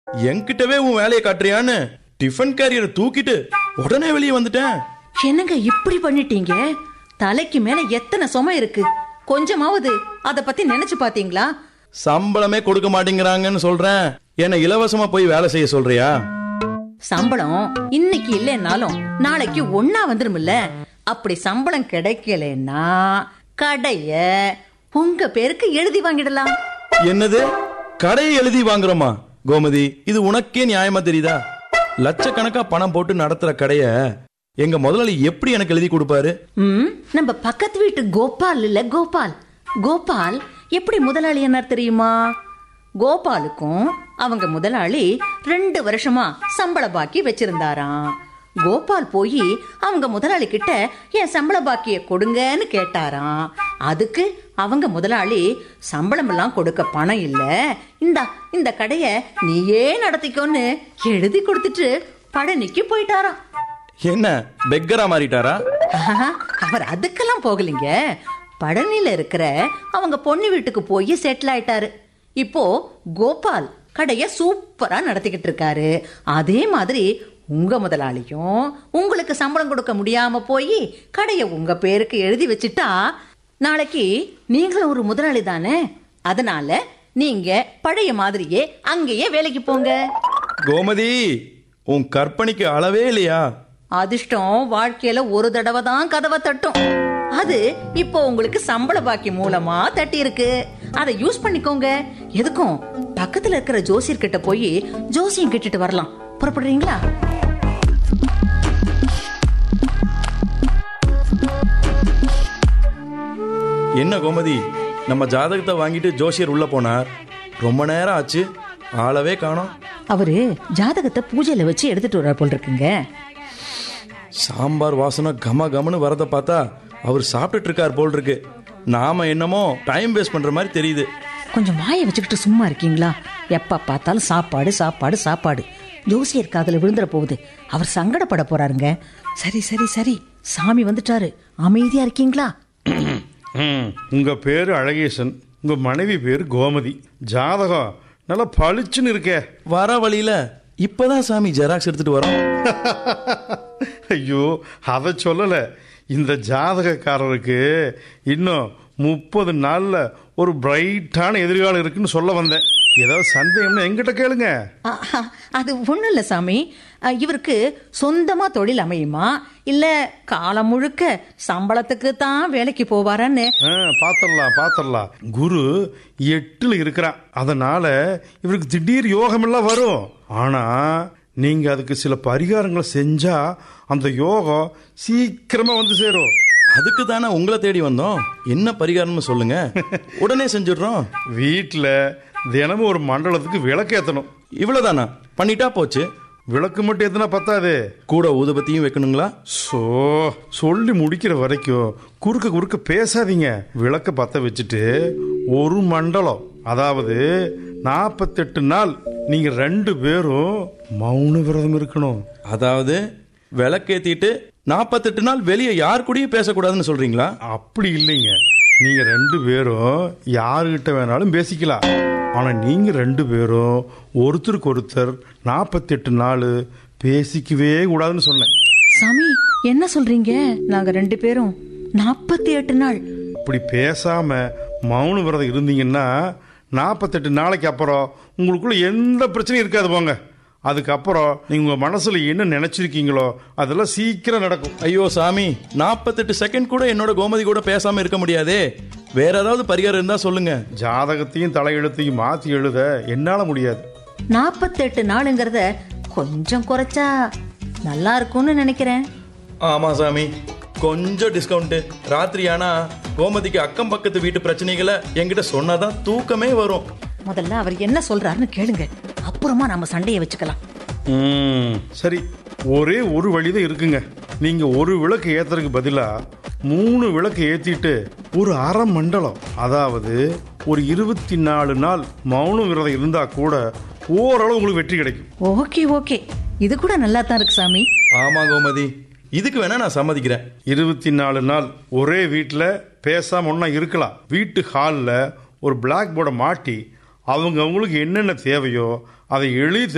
என்கிட்டவே உன் வேலையை காட்டுறியான்னு டிஃபன் கேரியரை தூக்கிட்டு உடனே வெளியே வந்துட்டேன் என்னங்க இப்படி பண்ணிட்டீங்க தலைக்கு மேல எத்தனை சுமை இருக்கு கொஞ்சமாவது அத பத்தி நினைச்சு பாத்தீங்களா சம்பளமே கொடுக்க மாட்டேங்கிறாங்கன்னு சொல்றேன் என்ன இலவசமா போய் வேலை செய்ய சொல்றியா சம்பளம் இன்னைக்கு இல்லைன்னாலும் நாளைக்கு ஒன்னா வந்துருமில்ல அப்படி சம்பளம் கிடைக்கலன்னா கடைய உங்க பேருக்கு எழுதி வாங்கிடலாம் என்னது கடையை எழுதி வாங்குறோமா கோமதி இது உனக்கே நியாயமா தெரியுதா லட்சக்கணக்கா பணம் போட்டு நடத்துற கடைய எங்க முதலாளி எப்படி எனக்கு எழுதி கொடுப்பாரு ம் நம்ம பக்கத்து வீட்டு கோபால் இல்ல கோபால் கோபால் எப்படி முதலாளி என்ன தெரியுமா கோபாலுக்கும் அவங்க முதலாளி ரெண்டு வருஷமா சம்பள பாக்கி வச்சிருந்தாராம் கோபால் போய் அவங்க முதலாளி கிட்ட என் சம்பள பாக்கிய கொடுங்கன்னு கேட்டாராம் அதுக்கு அவங்க முதலாளி சம்பளம் எல்லாம் கொடுக்க பணம் இல்ல இந்தா இந்த கடைய நீயே நடத்திக்கோன்னு எழுதி கொடுத்துட்டு பழனிக்கு போயிட்டாராம் என்ன பெக்கரா மாறிட்டாரா ஆஹா, அவர் அதுக்கெல்லாம் போகலைங்க பழனியில இருக்கிற அவங்க பொண்ணு வீட்டுக்கு போய் செட்டில் ஆயிட்டாரு இப்போ கோபால் கடைய சூப்பரா நடத்திக்கிட்டு இருக்காரு அதே மாதிரி உங்க முதலாளியும் உங்களுக்கு சம்பளம் கொடுக்க முடியாம போய் கடைய உங்க பேருக்கு எழுதி வச்சுட்டா நாளைக்கு நீங்களும் ஒரு முதலாளி தானே அதனால நீங்க பழைய மாதிரியே அங்கேயே வேலைக்கு போங்க கோமதி உன் கற்பனைக்கு அளவே இல்லையா அதிர்ஷ்டம் வாழ்க்கையில ஒரு தடவை தான் கதவை தட்டும் அது இப்போ உங்களுக்கு சம்பள பாக்கி மூலமா தட்டி இருக்கு அதை யூஸ் பண்ணிக்கோங்க எதுக்கும் பக்கத்துல இருக்கிற ஜோசியர் கிட்ட போய் ஜோசியம் கேட்டுட்டு வரலாம் புறப்படுறீங்களா என்ன கோமதி நம்ம ஜாதகத்தை வாங்கிட்டு ஜோசியர் உள்ள போனார் ரொம்ப நேரம் ஆச்சு ஆளவே காணோம் அவரு ஜாதகத்தை பூஜையில வச்சு எடுத்துட்டு வர போல் இருக்குங்க சாம்பார் வாசனை கம கமன்னு வரத பார்த்தா அவர் சாப்பிட்டுட்டு இருக்கார் போல் இருக்கு நாம என்னமோ டைம் வேஸ்ட் பண்ற மாதிரி தெரியுது கொஞ்சம் வாயை வச்சுக்கிட்டு சும்மா இருக்கீங்களா எப்ப பார்த்தாலும் சாப்பாடு சாப்பாடு சாப்பாடு ஜோசியர் காதுல விழுந்துற போகுது அவர் சங்கடப்பட போறாருங்க சரி சரி சரி சாமி வந்துட்டாரு அமைதியா இருக்கீங்களா ம், உங்க பேரு அழகேசன் உங்க மனைவி பேரு கோமதி ஜாதகம் நல்லா பளிச்சுன்னு இருக்கே வர வழியில இப்பதான் சாமி ஜெராக்ஸ் எடுத்துட்டு வரோம் ஐயோ அதை சொல்லல இந்த ஜாதகக்காரருக்கு இன்னும் முப்பது நாள்ல ஒரு பிரைட்டான எதிர்காலம் இருக்குன்னு சொல்ல வந்தேன் ஏதாவது சந்தேகம்னா எங்கிட்ட கேளுங்க ஆஹா, அது ஒண்ணும் இல்ல சாமி அஹ், இவருக்கு சொந்தமா தொழில் அமையுமா இல்ல காலம் முழுக்க சம்பளத்துக்கு தான் வேலைக்கு போவாரான்னு ஆ, பாத்திரலாம் பாத்திரலாம் குரு எட்டுல இருக்கிறான் அதனால இவருக்கு திடீர் யோகமெல்லாம் வரும் ஆனா நீங்க அதுக்கு சில பரிகாரங்களை செஞ்சா அந்த யோகம் சீக்கிரமா வந்து சேரும் அதுக்கு தானே உங்களை தேடி வந்தோம் என்ன பரிகாரம்னு சொல்லுங்க உடனே செஞ்சிடுறோம் வீட்டில் தினமும் ஒரு மண்டலத்துக்கு விளக்கு ஏற்றணும் இவ்வளவுதானா பண்ணிட்டா போச்சு விளக்கு மட்டும் ஏற்றினா பத்தாது கூட ஊதுபத்தியும் வைக்கணுங்களா சோ சொல்லி முடிக்கிற வரைக்கும் குறுக்க குறுக்க பேசாதீங்க விளக்க பத்த வச்சுட்டு ஒரு மண்டலம் அதாவது நாற்பத்தெட்டு நாள் நீங்க ரெண்டு பேரும் மௌன விரதம் இருக்கணும் அதாவது விளக்கேத்திட்டு நாற்பத்தெட்டு நாள் வெளியே யார் கூடயும் பேசக்கூடாதுன்னு சொல்றீங்களா அப்படி இல்லைங்க நீங்க ரெண்டு பேரும் யாருகிட்ட வேணாலும் பேசிக்கலாம் ஆனா நீங்க ரெண்டு பேரும் ஒருத்தருக்கு ஒருத்தர் நாற்பத்தெட்டு நாள் பேசிக்கவே கூடாதுன்னு சொன்னேன் சாமி என்ன சொல்றீங்க நாங்க ரெண்டு பேரும் நாற்பத்தி எட்டு நாள் இப்படி பேசாம மௌன விரதம் இருந்தீங்கன்னா நாற்பத்தெட்டு நாளைக்கு அப்புறம் உங்களுக்குள்ள எந்த பிரச்சனையும் இருக்காது போங்க அதுக்கப்புறம் நீங்க உங்க மனசுல என்ன நினைச்சிருக்கீங்களோ அதெல்லாம் சீக்கிரம் நடக்கும் ஐயோ சாமி நாற்பத்தெட்டு செகண்ட் கூட என்னோட கோமதி கூட பேசாம இருக்க முடியாதே வேற ஏதாவது பரிகாரம் இருந்தா சொல்லுங்க ஜாதகத்தையும் தலையெழுத்தையும் மாத்தி எழுத என்னால முடியாது நாற்பத்தெட்டு நாளுங்கிறத கொஞ்சம் குறைச்சா நல்லா இருக்கும்னு நினைக்கிறேன் ஆமா சாமி கொஞ்சம் டிஸ்கவுண்ட் ராத்திரி ஆனா கோமதிக்கு அக்கம் பக்கத்து வீட்டு பிரச்சனைகளை என்கிட்ட சொன்னாதான் தூக்கமே வரும் முதல்ல அவர் என்ன சொல்றாருன்னு கேளுங்க அப்புறமா நம்ம சண்டையை வச்சுக்கலாம் ம், சரி ஒரே ஒரு வழிதான் இருக்குங்க நீங்க ஒரு விளக்கு ஏத்துறதுக்கு பதிலா மூணு விளக்கு ஏத்திட்டு ஒரு அரை மண்டலம் அதாவது ஒரு இருபத்தி நாலு நாள் மௌன விரதம் இருந்தா கூட ஓரளவு உங்களுக்கு வெற்றி கிடைக்கும் ஓகே ஓகே இது கூட நல்லா தான் இருக்கு சாமி ஆமா கோமதி இதுக்கு வேணா நான் சம்மதிக்கிறேன் இருபத்தி நாலு நாள் ஒரே வீட்டில் பேசாம ஒன்றா இருக்கலாம் வீட்டு ஹாலில் ஒரு பிளாக் போர்டை மாட்டி அவங்க அவங்களுக்கு என்னென்ன தேவையோ அதை எழுதி